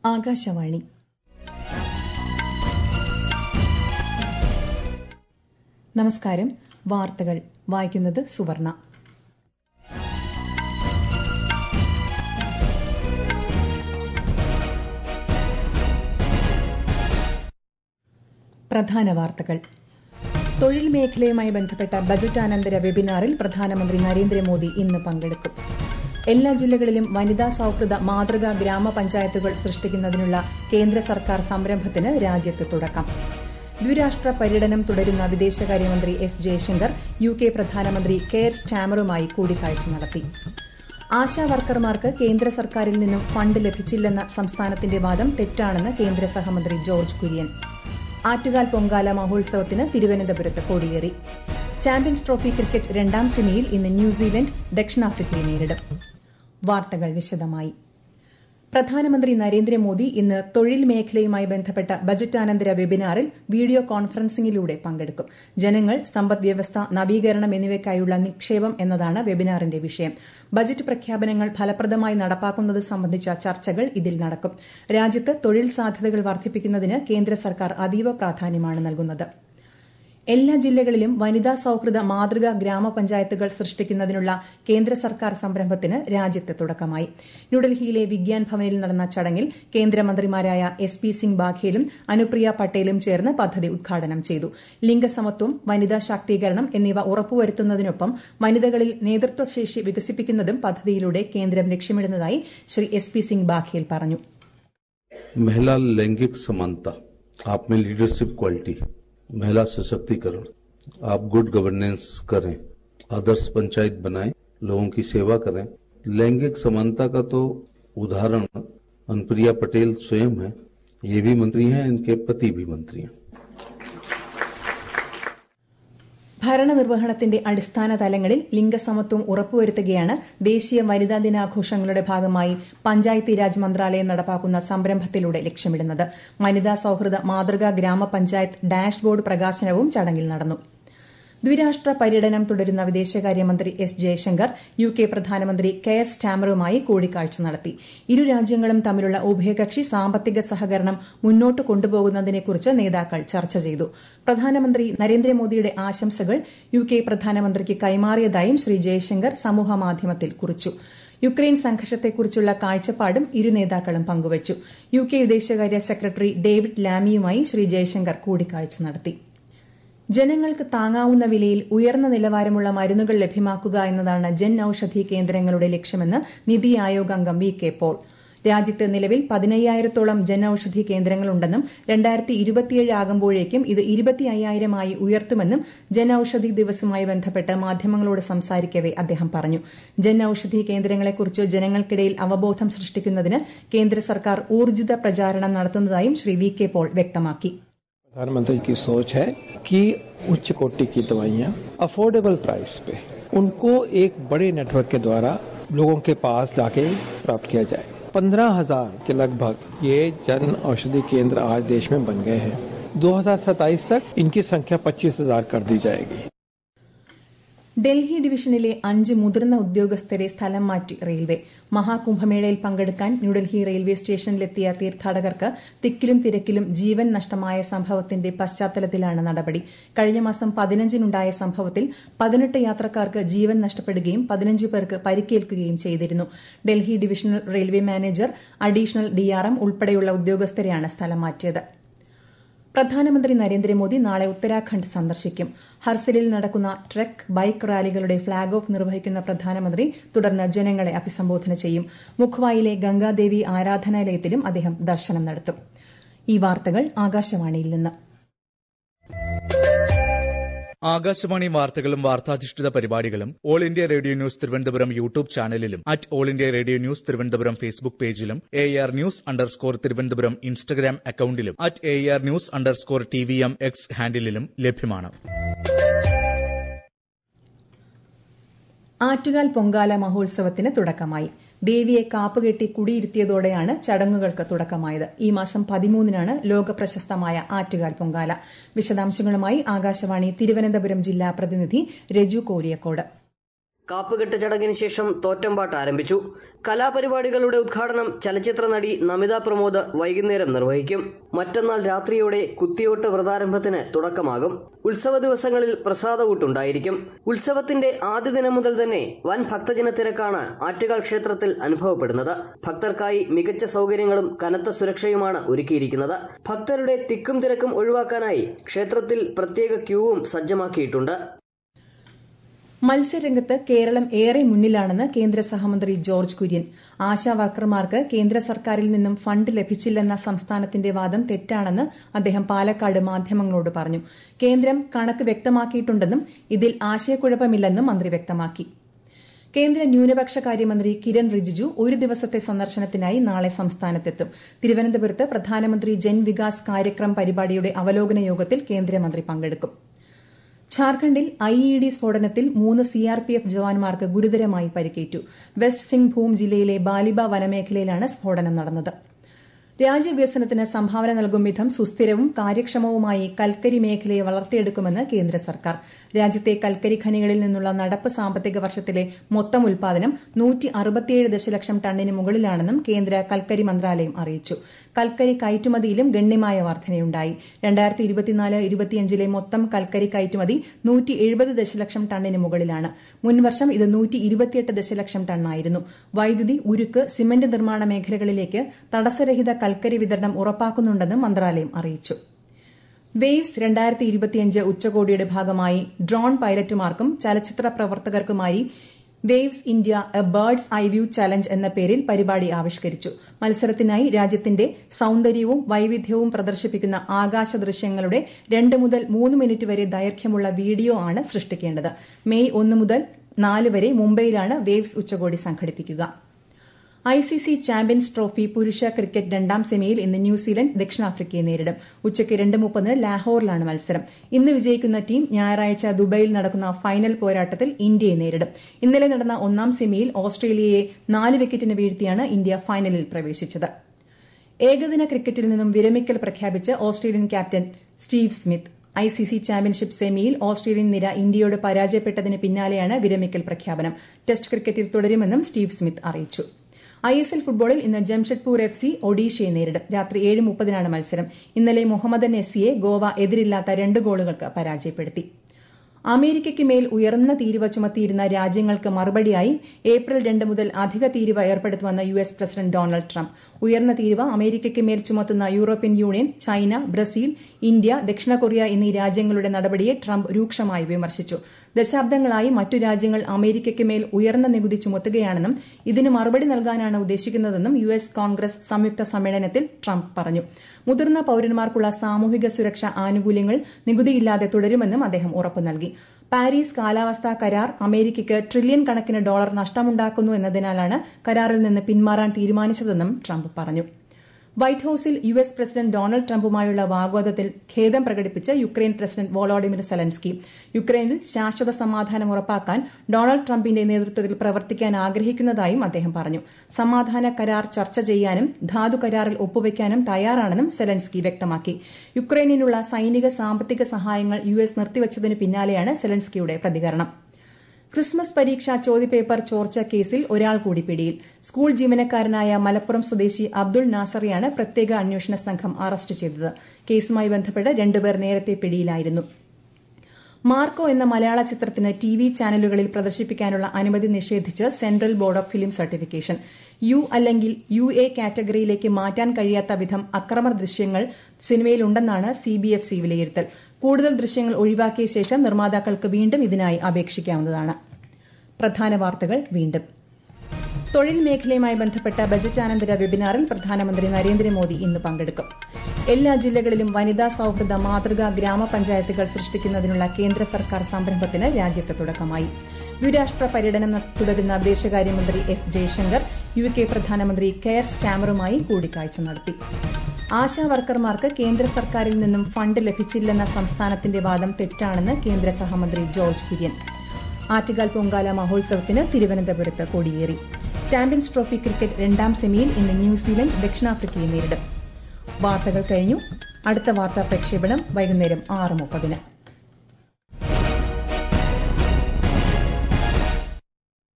ആകാശവാണി നമസ്കാരം വാർത്തകൾ വായിക്കുന്നത് സുവർണ പ്രധാന വാർത്തകൾ തൊഴിൽ മേഖലയുമായി ബന്ധപ്പെട്ട ബജറ്റാനന്തര വെബിനാറിൽ പ്രധാനമന്ത്രി നരേന്ദ്രമോദി ഇന്ന് പങ്കെടുക്കും എല്ലാ ജില്ലകളിലും വനിതാ സൌഹൃദ മാതൃകാ ഗ്രാമപഞ്ചായത്തുകൾ സൃഷ്ടിക്കുന്നതിനുള്ള കേന്ദ്ര സർക്കാർ സംരംഭത്തിന് രാജ്യത്ത് തുടക്കം ദ്വിരാഷ്ട്ര പര്യടനം തുടരുന്ന വിദേശകാര്യമന്ത്രി എസ് ജയശങ്കർ യു കെ പ്രധാനമന്ത്രി കെയർ സ്റ്റാമറുമായി കൂടിക്കാഴ്ച നടത്തി ആശാ വർക്കർമാർക്ക് കേന്ദ്ര സർക്കാരിൽ നിന്നും ഫണ്ട് ലഭിച്ചില്ലെന്ന സംസ്ഥാനത്തിന്റെ വാദം തെറ്റാണെന്ന് കേന്ദ്ര സഹമന്ത്രി ജോർജ് കുര്യൻ ആറ്റുകാൽ പൊങ്കാല മഹോത്സവത്തിന് തിരുവനന്തപുരത്ത് കൊടിയേറി ചാമ്പ്യൻസ് ട്രോഫി ക്രിക്കറ്റ് രണ്ടാം സെമിയിൽ ഇന്ന് ന്യൂസിലൻഡ് ദക്ഷിണാഫ്രിക്കയെ നേരിടും വാർത്തകൾ വിശദമായി പ്രധാനമന്ത്രി നരേന്ദ്രമോദി ഇന്ന് തൊഴിൽ മേഖലയുമായി ബന്ധപ്പെട്ട ബജറ്റാനന്തര വെബിനാറിൽ വീഡിയോ കോൺഫറൻസിംഗിലൂടെ പങ്കെടുക്കും ജനങ്ങൾ സമ്പദ് വ്യവസ്ഥ നവീകരണം എന്നിവയ്ക്കായുള്ള നിക്ഷേപം എന്നതാണ് വെബിനാറിന്റെ വിഷയം ബജറ്റ് പ്രഖ്യാപനങ്ങൾ ഫലപ്രദമായി നടപ്പാക്കുന്നത് സംബന്ധിച്ച ചർച്ചകൾ ഇതിൽ നടക്കും രാജ്യത്ത് തൊഴിൽ സാധ്യതകൾ വർദ്ധിപ്പിക്കുന്നതിന് കേന്ദ്ര സർക്കാർ അതീവ പ്രാധാന്യമാണ് നൽകുന്നത് എല്ലാ ജില്ലകളിലും വനിതാ സൌഹൃദ മാതൃകാ ഗ്രാമപഞ്ചായത്തുകൾ സൃഷ്ടിക്കുന്നതിനുള്ള കേന്ദ്ര സർക്കാർ സംരംഭത്തിന് രാജ്യത്ത് തുടക്കമായി ന്യൂഡൽഹിയിലെ വിഗ്യാൻ ഭവനിൽ നടന്ന ചടങ്ങിൽ കേന്ദ്രമന്ത്രിമാരായ എസ് പി സിംഗ് ബാഘേലും അനുപ്രിയ പട്ടേലും ചേർന്ന് പദ്ധതി ഉദ്ഘാടനം ചെയ്തു ലിംഗസമത്വം വനിതാ ശാക്തീകരണം എന്നിവ ഉറപ്പുവരുത്തുന്നതിനൊപ്പം വനിതകളിൽ നേതൃത്വശേഷി വികസിപ്പിക്കുന്നതും പദ്ധതിയിലൂടെ കേന്ദ്രം ലക്ഷ്യമിടുന്നതായി ശ്രീ എസ് പി സിംഗ് ബാഘേൽ പറഞ്ഞു महिला लैंगिक समानता आप में लीडरशिप क्वालिटी महिला सशक्तिकरण आप गुड गवर्नेंस करें आदर्श पंचायत बनाएं लोगों की सेवा करें लैंगिक समानता का तो उदाहरण अनुप्रिया पटेल स्वयं है ये भी मंत्री हैं इनके पति भी मंत्री हैं ഭരണനിർവഹണത്തിന്റെ അടിസ്ഥാന തലങ്ങളിൽ ലിംഗസമത്വം ഉറപ്പുവരുത്തുകയാണ് ദേശീയ വനിതാ ദിനാഘോഷങ്ങളുടെ ഭാഗമായി പഞ്ചായത്തി രാജ് മന്ത്രാലയം നടപ്പാക്കുന്ന സംരംഭത്തിലൂടെ ലക്ഷ്യമിടുന്നത് വനിതാ സൌഹൃദ മാതൃകാ ഗ്രാമപഞ്ചായത്ത് ഡാഷ്ബോർഡ് പ്രകാശനവും ചടങ്ങിൽ നടന്നു ദ്വിരാഷ്ട്ര പര്യടനം തുടരുന്ന വിദേശകാര്യമന്ത്രി എസ് ജയശങ്കർ യു കെ പ്രധാനമന്ത്രി കെയർ സ്റ്റാമറുമായി കൂടിക്കാഴ്ച നടത്തി ഇരു രാജ്യങ്ങളും തമ്മിലുള്ള ഉഭയകക്ഷി സാമ്പത്തിക സഹകരണം മുന്നോട്ട് കൊണ്ടുപോകുന്നതിനെക്കുറിച്ച് നേതാക്കൾ ചർച്ച ചെയ്തു പ്രധാനമന്ത്രി നരേന്ദ്രമോദിയുടെ ആശംസകൾ യു കെ പ്രധാനമന്ത്രിക്ക് കൈമാറിയതായും ശ്രീ ജയശങ്കർ സമൂഹമാധ്യമത്തിൽ കുറിച്ചു യുക്രൈൻ സംഘർഷത്തെക്കുറിച്ചുള്ള കാഴ്ചപ്പാടും ഇരു നേതാക്കളും പങ്കുവച്ചു യു കെ വിദേശകാര്യ സെക്രട്ടറി ഡേവിഡ് ലാമിയുമായി ശ്രീ ജയശങ്കർ കൂടിക്കാഴ്ച നടത്തി ജനങ്ങൾക്ക് താങ്ങാവുന്ന വിലയിൽ ഉയർന്ന നിലവാരമുള്ള മരുന്നുകൾ ലഭ്യമാക്കുക എന്നതാണ് ജൻ ഔഷധി കേന്ദ്രങ്ങളുടെ ലക്ഷ്യമെന്ന് നിതി ആയോഗ് അംഗം വി കെ പോൾ രാജ്യത്ത് നിലവിൽ പതിനയ്യായിരത്തോളം ജൻ ഔഷധി കേന്ദ്രങ്ങളുണ്ടെന്നും രണ്ടായിരത്തി ഇരുപത്തിയേഴ് ആകുമ്പോഴേക്കും ഇത് ഇരുപത്തി അയ്യായിരമായി ഉയർത്തുമെന്നും ജൻ ഔഷധി ദിവസവുമായി ബന്ധപ്പെട്ട് മാധ്യമങ്ങളോട് സംസാരിക്കവെ അദ്ദേഹം പറഞ്ഞു ജൻ ഔഷധി കേന്ദ്രങ്ങളെക്കുറിച്ച് ജനങ്ങൾക്കിടയിൽ അവബോധം സൃഷ്ടിക്കുന്നതിന് കേന്ദ്ര സർക്കാർ ഊർജിത പ്രചാരണം നടത്തുന്നതായും ശ്രീ വി കെ പോൾ വ്യക്തമാക്കി प्रधानमंत्री की सोच है कि उच्च कोटि की दवाइयां अफोर्डेबल प्राइस पे उनको एक बड़े नेटवर्क के द्वारा लोगों के पास जाके प्राप्त किया जाए पंद्रह हजार के लगभग ये जन औषधि केंद्र आज देश में बन गए हैं 2027 तक इनकी संख्या पच्चीस हजार कर दी जाएगी ഡൽഹി ഡിവിഷനിലെ അഞ്ച് മുതിർന്ന ഉദ്യോഗസ്ഥരെ സ്ഥലം മാറ്റി റെയിൽവേ മഹാകുംഭമേളയിൽ പങ്കെടുക്കാൻ ന്യൂഡൽഹി റെയിൽവേ സ്റ്റേഷനിലെത്തിയ തീർത്ഥാടകർക്ക് തിക്കിലും തിരക്കിലും ജീവൻ നഷ്ടമായ സംഭവത്തിന്റെ പശ്ചാത്തലത്തിലാണ് നടപടി കഴിഞ്ഞ മാസം പതിനഞ്ചിനുണ്ടായ സംഭവത്തിൽ പതിനെട്ട് യാത്രക്കാർക്ക് ജീവൻ നഷ്ടപ്പെടുകയും പതിനഞ്ച് പേർക്ക് പരിക്കേൽക്കുകയും ചെയ്തിരുന്നു Delhi divisional railway manager additional DRM ഉൾപ്പെടെയുള്ള ഉദ്യോഗസ്ഥരെയാണ് സ്ഥലം മാറ്റിയത് പ്രധാനമന്ത്രി നരേന്ദ്രമോദി നാളെ ഉത്തരാഖണ്ഡ് സന്ദർശിക്കും ഹർസിലിൽ നടക്കുന്ന ട്രക്ക് ബൈക്ക് റാലികളുടെ ഫ്ളാഗ് ഓഫ് നിർവഹിക്കുന്ന പ്രധാനമന്ത്രി തുടർന്ന് ജനങ്ങളെ അഭിസംബോധന ചെയ്യും മുഖ്വായിലെ ഗംഗാദേവി ആരാധനാലയത്തിലും അദ്ദേഹം ദർശനം നടത്തും ഈ വാർത്തകൾ ആകാശവാണിയിൽ നിന്ന് ആകാശവാണി വാർത്തകളും വാർത്താധിഷ്ഠിത പരിപാടികളും all India radio news Thiruvananthapuram YouTube ചാനലിലും at all India radio news Thiruvananthapuram Facebook പേജിലും A R news underscore Thiruvananthapuram Instagram അക്കൌണ്ടിലും at A R news underscore T V M X ഹാൻഡിലും ലഭ്യമാണ് ആറ്റുകാൽ പൊങ്കാല മഹോത്സവത്തിന് തുടക്കമായി ദേവിയെ കാപ്പുകെട്ടി കുടിയിരുത്തിയതോടെയാണ് ചടങ്ങുകൾക്ക് തുടക്കമായത് ഈ മാസം പതിമൂന്നിനാണ് ലോക പ്രശസ്തമായ ആറ്റുകാൽ പൊങ്കാല വിശദാംശങ്ങളുമായി ആകാശവാണി തിരുവനന്തപുരം ജില്ലാ പ്രതിനിധി രജു കോലിയക്കോട് കാപ്പുകെട്ട് ചടങ്ങിന് ശേഷം തോറ്റമ്പാട്ട് ആരംഭിച്ചു കലാപരിപാടികളുടെ ഉദ്ഘാടനം ചലച്ചിത്ര നടി നമിത പ്രമോദ് വൈകുന്നേരം നിർവഹിക്കും മറ്റന്നാൾ രാത്രിയോടെ കുത്തിയോട്ട് വ്രതാരംഭത്തിന് തുടക്കമാകും ഉത്സവ ദിവസങ്ങളിൽ പ്രസാദകൂട്ടുണ്ടായിരിക്കും ഉത്സവത്തിന്റെ ആദ്യ ദിനം മുതൽ തന്നെ വൻ ഭക്തജന തിരക്കാണ് ആറ്റുകാൽ ക്ഷേത്രത്തിൽ അനുഭവപ്പെടുന്നത് ഭക്തർക്കായി മികച്ച സൗകര്യങ്ങളും കനത്ത സുരക്ഷയുമാണ് ഒരുക്കിയിരിക്കുന്നത് ഭക്തരുടെ തിക്കും തിരക്കും ഒഴിവാക്കാനായി ക്ഷേത്രത്തിൽ പ്രത്യേക ക്യൂവും സജ്ജമാക്കിയിട്ടുണ്ട് മത്സ്യരംഗത്ത് കേരളം ഏറെ മുന്നിലാണെന്ന് കേന്ദ്ര സഹമന്ത്രി ജോർജ് കുര്യൻ ആശാ വർക്കർമാർക്ക് കേന്ദ്ര സർക്കാരിൽ നിന്നും ഫണ്ട് ലഭിച്ചില്ലെന്ന സംസ്ഥാനത്തിന്റെ വാദം തെറ്റാണെന്ന് അദ്ദേഹം പാലക്കാട് മാധ്യമങ്ങളോട് പറഞ്ഞു കേന്ദ്രം കണക്ക് വ്യക്തമാക്കിയിട്ടുണ്ടെന്നും ഇതിൽ ആശയക്കുഴപ്പമില്ലെന്നും മന്ത്രി വ്യക്തമാക്കി കേന്ദ്ര ന്യൂനപക്ഷ കാര്യമന്ത്രി കിരൺ റിജിജു ഒരു ദിവസത്തെ സന്ദർശനത്തിനായി നാളെ സംസ്ഥാനത്തെത്തും തിരുവനന്തപുരത്ത് പ്രധാനമന്ത്രി ജൻ വികാസ് കാര്യക്രം പരിപാടിയുടെ അവലോകന യോഗത്തിൽ കേന്ദ്രമന്ത്രി പങ്കെടുക്കും ഝാർഖണ്ഡിൽ ഐ ഇ ഡി സ്ഫോടനത്തിൽ മൂന്ന് സിആർപിഎഫ് ജവാന്മാർക്ക് ഗുരുതരമായി പരിക്കേറ്റു വെസ്റ്റ് സിംഗ്ഭൂം ജില്ലയിലെ ബാലിബ വനമേഖലയിലാണ് സ്ഫോടനം നടന്നത് രാജ്യവികസനത്തിന് സംഭാവന നൽകും വിധം സുസ്ഥിരവും കാര്യക്ഷമവുമായി കൽക്കരി മേഖലയെ വളർത്തിയെടുക്കുമെന്ന് കേന്ദ്ര സർക്കാർ രാജ്യത്തെ കൽക്കരി ഖനികളിൽ നിന്നുള്ള നടപ്പ് സാമ്പത്തിക വർഷത്തിലെ മൊത്തം ഉൽപാദനം നൂറ്റി അറുപത്തിയേഴ് ദശലക്ഷം ടണ്ണിന് മുകളിലാണെന്നും കേന്ദ്ര കൽക്കരി മന്ത്രാലയം അറിയിച്ചു കൽക്കരി കയറ്റുമതിയിലും ഗണ്യമായ വർധനയുണ്ടായി രണ്ടായിരത്തി ഇരുപത്തിനാല് ഇരുപത്തിയഞ്ചിലെ മൊത്തം കൽക്കരി കയറ്റുമതി നൂറ്റി എഴുപത് ദശലക്ഷം ടണ്ണിന് മുകളിലാണ് മുൻവർഷം ഇത് നൂറ്റി ഇരുപത്തിയെട്ട് ദശലക്ഷം ടണ്ണായിരുന്നു വൈദ്യുതി ഉരുക്ക് സിമന്റ് നിർമ്മാണ മേഖലകളിലേക്ക് തടസ്സരഹിത കൽക്കരി വിതരണം ഉറപ്പാക്കുന്നുണ്ടെന്നും മന്ത്രാലയം അറിയിച്ചു വേവ്സ് രണ്ടായിരത്തി ഇരുപത്തിയഞ്ച് ഉച്ചകോടിയുടെ ഭാഗമായി ഡ്രോൺ പൈലറ്റുമാർക്കും ചലച്ചിത്ര പ്രവർത്തകർക്കുമായി Waves India a bird's eye view challenge എന്ന പേരിൽ പരിപാടി ആവിഷ്കരിച്ചു മത്സരത്തിനായി രാജ്യത്തിന്റെ സൌന്ദര്യവും വൈവിധ്യവും പ്രദർശിപ്പിക്കുന്ന ആകാശ ദൃശ്യങ്ങളുടെ രണ്ട് മുതൽ മൂന്ന് മിനിറ്റ് വരെ ദൈർഘ്യമുള്ള വീഡിയോ ആണ് സൃഷ്ടിക്കേണ്ടത് മെയ് ഒന്ന് മുതൽ നാല് വരെ മുംബൈയിലാണ് വേവ്സ് ഉച്ചകോടി സംഘടിപ്പിക്കുക I C C champions trophy പുരുഷ ക്രിക്കറ്റ് രണ്ടാം സെമിയിൽ ഇന്ന് ന്യൂസിലൻഡ് ദക്ഷിണാഫ്രിക്കയെ നേരിടും ഉച്ചയ്ക്ക് രണ്ട് മുപ്പതിന് ലാഹോറിലാണ് മത്സരം ഇന്ന് വിജയിക്കുന്ന ടീം ഞായറാഴ്ച ദുബൈയിൽ നടക്കുന്ന ഫൈനൽ പോരാട്ടത്തിൽ ഇന്ത്യയെ നേരിടും ഇന്നലെ നടന്ന ഒന്നാം സെമിയിൽ ഓസ്ട്രേലിയയെ നാല് വിക്കറ്റിന് വീഴ്ത്തിയാണ് ഇന്ത്യ ഫൈനലിൽ പ്രവേശിച്ചത് ഏകദിന ക്രിക്കറ്റിൽ നിന്നും വിരമിക്കൽ പ്രഖ്യാപിച്ച് Australian captain Steve Smith I C C championship സെമിയിൽ ഓസ്ട്രേലിയൻ നിര ഇന്ത്യയോട് പരാജയപ്പെട്ടതിന് പിന്നാലെയാണ് വിരമിക്കൽ പ്രഖ്യാപനം ടെസ്റ്റ് ക്രിക്കറ്റിൽ തുടരുമെന്നും സ്റ്റീവ് സ്മിത്ത് അറിയിച്ചു ഐ എസ് എൽ ഫുട്ബോളിൽ ഇന്ന് ജംഷഡ്പൂർ എഫ് സി ഒഡീഷയെ നേരിടും രാത്രി ഏഴ് മുപ്പതിനാണ് മത്സരം ഇന്നലെ മുഹമ്മദൻ എസ്സിയെ ഗോവ എതിരില്ലാത്ത രണ്ട് ഗോളുകൾക്ക് പരാജയപ്പെടുത്തി അമേരിക്കയ്ക്ക് മേൽ ഉയർന്ന തീരുവ ചുമത്തിയിരുന്ന രാജ്യങ്ങൾക്ക് മറുപടിയായി ഏപ്രിൽ രണ്ട് മുതൽ അധിക തീരുവ ഏർപ്പെടുത്തുമെന്ന് U S president Donald Trump ഉയർന്ന തീരുവ അമേരിക്കയ്ക്ക് മേൽ ചുമത്തുന്ന European union China Brazil India ദക്ഷിണ കൊറിയ എന്നീ രാജ്യങ്ങളുടെ നടപടിയെ ട്രംപ് രൂക്ഷമായി വിമർശിച്ചു ദശാബ്ദങ്ങളായി മറ്റു രാജ്യങ്ങൾ അമേരിക്കയ്ക്ക് മേൽ ഉയർന്ന നികുതി ചുമത്തുകയാണെന്നും ഇതിന് മറുപടി നൽകാനാണ് ഉദ്ദേശിക്കുന്നതെന്നും യു എസ് കോൺഗ്രസ് സംയുക്ത സമ്മേളനത്തിൽ ട്രംപ് പറഞ്ഞു മുതിർന്ന പൌരന്മാർക്കുള്ള സാമൂഹിക സുരക്ഷാ ആനുകൂല്യങ്ങൾ നികുതിയില്ലാതെ തുടരുമെന്നും അദ്ദേഹം ഉറപ്പു നൽകി പാരീസ് കാലാവസ്ഥാ കരാർ അമേരിക്കയ്ക്ക് ട്രില്യൺ കണക്കിന് ഡോളർ നഷ്ടമുണ്ടാക്കുന്നു എന്നതിനാലാണ് കരാറിൽ നിന്ന് പിന്മാറാൻ തീരുമാനിച്ചതെന്നും ട്രംപ് പറഞ്ഞു വൈറ്റ് ഹൌസിൽ യു എസ് പ്രസിഡന്റ് ഡൊണാൾഡ് ട്രംപുമായുള്ള വാഗ്വാദത്തിൽ ഖേദം പ്രകടിപ്പിച്ച് യുക്രൈൻ പ്രസിഡന്റ് വോളോഡിമിർ സെലൻസ്കി യുക്രൈനിൽ ശാശ്വത സമാധാനം ഉറപ്പാക്കാൻ ഡൊണാൾഡ് ട്രംപിന്റെ നേതൃത്വത്തിൽ പ്രവർത്തിക്കാൻ ആഗ്രഹിക്കുന്നതായും അദ്ദേഹം പറഞ്ഞു സമാധാന കരാർ ചർച്ച ചെയ്യാനും ധാതു കരാറിൽ ഒപ്പുവയ്ക്കാനും തയ്യാറാണെന്നും സെലൻസ്കി വ്യക്തമാക്കി യുക്രൈനിനുള്ള സൈനിക സാമ്പത്തിക സഹായങ്ങൾ യു എസ് നിർത്തിവച്ചതിന് പിന്നാലെയാണ് സെലൻസ്കിയുടെ പ്രതികരണം ക്രിസ്മസ് പരീക്ഷാ ചോദ്യപേപ്പർ ചോർച്ച കേസിൽ ഒരാൾ കൂടി പിടിയിൽ സ്കൂൾ ജീവനക്കാരനായ മലപ്പുറം സ്വദേശി അബ്ദുൾ നാസറിയാണ് പ്രത്യേക അന്വേഷണ സംഘം അറസ്റ്റ് ചെയ്തത് കേസുമായി ബന്ധപ്പെട്ട് രണ്ടുപേർ നേരത്തെ പിടിയിലായിരുന്നു മാർക്കോ എന്ന മലയാള ചിത്രത്തിന് ടി വി ചാനലുകളിൽ പ്രദർശിപ്പിക്കാനുള്ള അനുമതി നിഷേധിച്ച് central board of film certification U അല്ലെങ്കിൽ യു എ കാറ്റഗറിയിലേക്ക് മാറ്റാൻ കഴിയാത്ത വിധം അക്രമ ദൃശ്യങ്ങൾ സിനിമയിലുണ്ടെന്നാണ് സി ബി എഫ് സി വിലയിരുത്തൽ കൂടുതൽ ദൃശ്യങ്ങൾ ഒഴിവാക്കിയ ശേഷം നിർമ്മാതാക്കൾക്ക് വീണ്ടും ഇതിനായി അപേക്ഷിക്കാവുന്നതാണ് പ്രധാന വാർത്തകൾ വീണ്ടും തൊഴിൽ മേഖലയുമായി ബന്ധപ്പെട്ട ബജറ്റാനന്തര വെബിനാറിൽ പ്രധാനമന്ത്രി നരേന്ദ്രമോദി ഇന്ന് പങ്കെടുക്കും എല്ലാ ജില്ലകളിലും വനിതാ സൌഹൃദ മാതൃകാ ഗ്രാമപഞ്ചായത്തുകൾ സൃഷ്ടിക്കുന്നതിനുള്ള കേന്ദ്ര സർക്കാർ സംരംഭത്തിന് രാജ്യത്ത് തുടക്കമായി ദ്വിരാഷ്ട്ര പര്യടനം തുടരുന്ന വിദേശകാര്യമന്ത്രി എസ് ജയശങ്കർ യു കെ പ്രധാനമന്ത്രി കെയർ സ്റ്റാമറുമായി കൂടിക്കാഴ്ച നടത്തി ആശാ വർക്കർമാർക്ക് കേന്ദ്ര സർക്കാരിൽ നിന്നും ഫണ്ട് ലഭിച്ചില്ലെന്ന സംസ്ഥാനത്തിന്റെ വാദം തെറ്റാണെന്ന് കേന്ദ്ര സഹമന്ത്രി ജോർജ് കുര്യൻ ആറ്റുകാൽ പൊങ്കാല മഹോത്സവത്തിന് തിരുവനന്തപുരത്ത് കൊടിയേറി ചാമ്പ്യൻസ് ട്രോഫി ക്രിക്കറ്റ് രണ്ടാം സെമിയിൽ ഇന്ന് ന്യൂസിലൻഡ് ദക്ഷിണാഫ്രിക്കയെ നേരിടും വാർത്തകൾ കഴിഞ്ഞു അടുത്ത വാർത്താ പ്രക്ഷേപണം വൈകുന്നേരം ആറ് മുപ്പതിന്